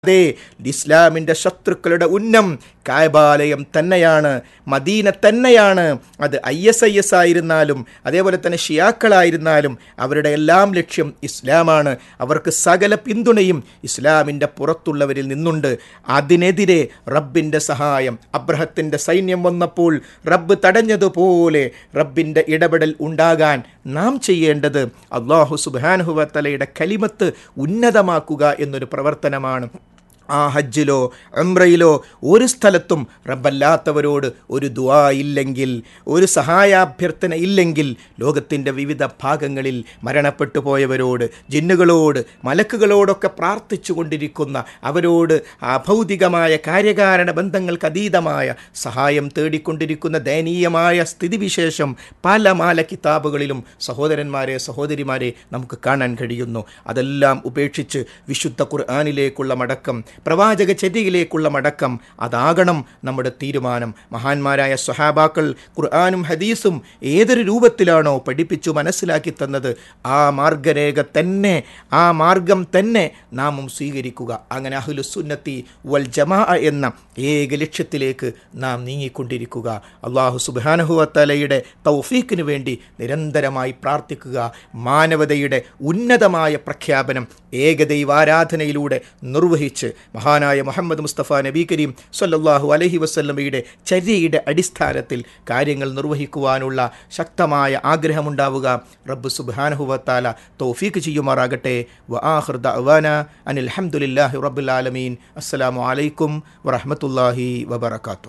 അതെ ഇസ്ലാമിൻ്റെ ശത്രുക്കളുടെ ഉന്നം കായബാലയം തന്നെയാണ് മദീന തന്നെയാണ് അത് ഐ എസ് ഐ എസ് ആയിരുന്നാലും അതേപോലെ തന്നെ ഷിയാക്കളായിരുന്നാലും അവരുടെ എല്ലാം ലക്ഷ്യം ഇസ്ലാമാണ് അവർക്ക് സകല പിന്തുണയും ഇസ്ലാമിൻ്റെ പുറത്തുള്ളവരിൽ നിന്നുണ്ട് അതിനെതിരെ റബ്ബിൻ്റെ സഹായം അബ്രഹത്തിൻ്റെ സൈന്യം വന്നപ്പോൾ റബ്ബ് തടഞ്ഞതുപോലെ റബ്ബിൻ്റെ ഇടപെടൽ ഉണ്ടാകാൻ നാം ചെയ്യേണ്ടത് അള്ളാഹു സുബാനുഹുവത്തലയുടെ കലിമത്ത് ഉന്നതമാക്കുക എന്നൊരു പ്രവർത്തനമാണ് ആ ഹജ്ജിലോ ഉംറയിലോ ഒരു സ്ഥലത്തും റബ്ബല്ലാത്തവരോട് ഒരു ദുആ ഇല്ലെങ്കിൽ ഒരു സഹായാഭ്യർത്ഥന ഇല്ലെങ്കിൽ ലോകത്തിൻ്റെ വിവിധ ഭാഗങ്ങളിൽ മരണപ്പെട്ടു പോയവരോട് ജിന്നുകളോട് മലക്കുകളോടൊക്കെ പ്രാർത്ഥിച്ചു കൊണ്ടിരിക്കുന്ന അവരോട് അഭൗതികമായ കാര്യകാരണ ബന്ധങ്ങൾക്ക് അതീതമായ സഹായം തേടിക്കൊണ്ടിരിക്കുന്ന ദയനീയമായ സ്ഥിതിവിശേഷം പല മാല കിതാബുകളിലും സഹോദരന്മാരെ സഹോദരിമാരെ നമുക്ക് കാണാൻ കഴിയുന്നു അതെല്ലാം ഉപേക്ഷിച്ച് വിശുദ്ധ ഖുർആാനിലേക്കുള്ള മടക്കം പ്രവാചക ചര്യയിലേക്കുള്ള മടക്കം അതാകണം നമ്മുടെ തീരുമാനം മഹാന്മാരായ സ്വഹാബാക്കൾ ഖുർആാനും ഹദീസും ഏതൊരു രൂപത്തിലാണോ പഠിപ്പിച്ചു മനസ്സിലാക്കി തന്നത് ആ മാർഗരേഖ തന്നെ ആ മാർഗം തന്നെ നാമും സ്വീകരിക്കുക അങ്ങനെ അഹ്ലുസുന്നത്തി വൽ ജമാ എന്ന ഏക ലക്ഷ്യത്തിലേക്ക് നാം നീങ്ങിക്കൊണ്ടിരിക്കുക അള്ളാഹു സുബാനഹുവത്തലയുടെ തൗഫീക്കിനു വേണ്ടി നിരന്തരമായി പ്രാർത്ഥിക്കുക മാനവതയുടെ ഉന്നതമായ പ്രഖ്യാപനം ഏകദൈവാരാധനയിലൂടെ നിർവഹിച്ച് മഹാനായ മുഹമ്മദ് മുസ്തഫ നബി കരീം സല്ലല്ലാഹു അലഹി വസ്ല്ലമയുടെ ചര്യയുടെ അടിസ്ഥാനത്തിൽ കാര്യങ്ങൾ നിർവഹിക്കുവാനുള്ള ശക്തമായ ആഗ്രഹമുണ്ടാവുക റബ്ബ് സുബാനഹുവത്താല തൗഫീക്ക് ചെയ്യുമാറാകട്ടെ വ ആഹൃദ അവാന അനിൽ ഹംദുലില്ലാഹി റബ്ബുൽ ആലമീൻ അസ്സലാമു അലൈക്കും വറഹമത്തല്ലാഹി വബർക്കാത്തു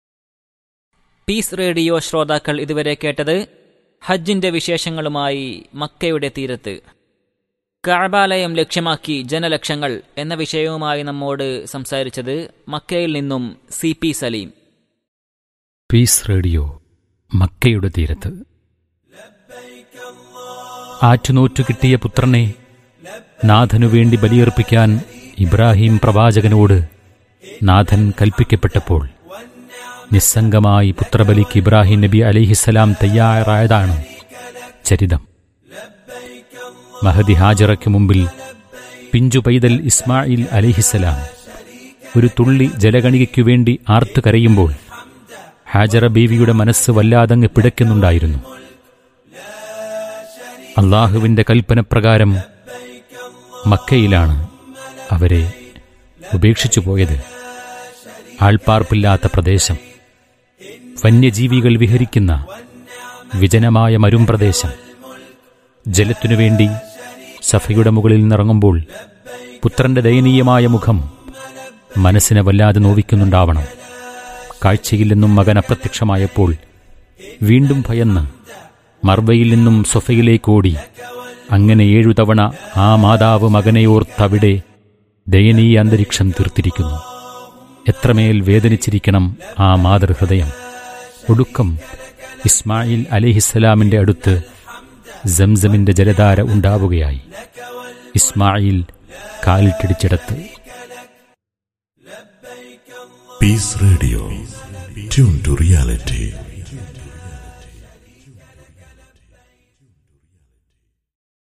പീസ് റേഡിയോ ശ്രോതാക്കൾ ഇതുവരെ കേട്ടത് ഹജ്ജിന്റെ വിശേഷങ്ങളുമായി മക്കയുടെ തീരത്ത് കഅബാലയം ലക്ഷ്യമാക്കി ജനലക്ഷങ്ങൾ എന്ന വിഷയവുമായി നമ്മോട് സംസാരിച്ചത് മക്കയിൽ നിന്നും C P Saleem peace radio മക്കയുടെ തീരത്ത് ആറ്റുനോറ്റു കിട്ടിയ പുത്രനെ നാഥനു വേണ്ടി ബലിയർപ്പിക്കാൻ ഇബ്രാഹിം പ്രവാചകനോട് നാഥൻ കൽപ്പിക്കപ്പെട്ടപ്പോൾ നിസ്സംഗമായി പുത്രബലിക്ക് ഇബ്രാഹിം നബി അലിഹിസലാം തയ്യാറായതാണ് ചരിതം മഹദി ഹാജറയ്ക്ക് മുമ്പിൽ പിഞ്ചു പൈതൽ ഇസ്മായിൽ അലിഹിസലാം ഒരു തുള്ളി ജലഗണികയ്ക്കു വേണ്ടി ആർത്തു കരയുമ്പോൾ ഹാജറ ബീവിയുടെ മനസ്സ് വല്ലാതങ്ങ് പിടയ്ക്കുന്നുണ്ടായിരുന്നു അള്ളാഹുവിന്റെ കൽപ്പനപ്രകാരം മക്കയിലാണ് അവരെ ഉപേക്ഷിച്ചു പോയത് ആൾപ്പാർപ്പില്ലാത്ത പ്രദേശം വന്യജീവികൾ വിഹരിക്കുന്ന വിജനമായ മരുംപ്രദേശം ജലത്തിനു വേണ്ടി സഫയുടെ മുകളിൽ നിന്നിറങ്ങുമ്പോൾ പുത്രന്റെ ദയനീയമായ മുഖം മനസ്സിനെ വല്ലാതെ നോവിക്കുന്നുണ്ടാവണം കാഴ്ചയിൽ നിന്നും മകൻ അപ്രത്യക്ഷമായപ്പോൾ വീണ്ടും ഭയന്ന് മർവയിൽ നിന്നും സൊഫയിലേക്കോടി അങ്ങനെ ഏഴു തവണ ആ മാതാവ് മകനെയോർത്തവിടെ ദയനീയ അന്തരീക്ഷം തീർത്തിരിക്കുന്നു എത്രമേൽ വേദനിച്ചിരിക്കണം ആ മാതൃഹൃദയം ഒടുക്കം ഇസ്മായിൽ അലിഹിസ്സലാമിന്റെ അടുത്ത് സംസമിന്റെ ജലധാര ഉണ്ടാവുകയായി Ismail കാലിട്ടിടിച്ചിടത്ത് Peace Radio. Tune to reality.